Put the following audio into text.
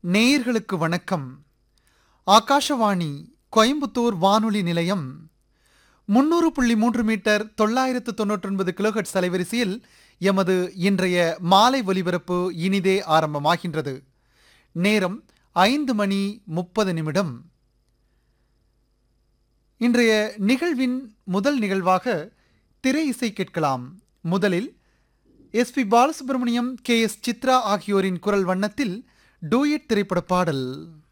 நேயர்களுக்கு வணக்கம் ஆகாஷவாணி கோயம்புத்தூர் வானொலி நிலையம் முன்னூறு புள்ளி மூன்று மீட்டர் தொள்ளாயிரத்து தொன்னூற்றொன்பது கிலோஹெட்ஸ் அலைவரிசையில் எமது இன்றைய மாலை ஒலிபரப்பு இனிதே ஆரம்பமாகின்றது நேரம் ஐந்து மணி முப்பது நிமிடம் இன்றைய நிகழ்வின் முதல் நிகழ்வாக திரை இசை கேட்கலாம் முதலில் S P Balasubrahmanyam K S Chithra ஆகியோரின் குரல் வண்ணத்தில் டூயட் திரைப்பட பாடல்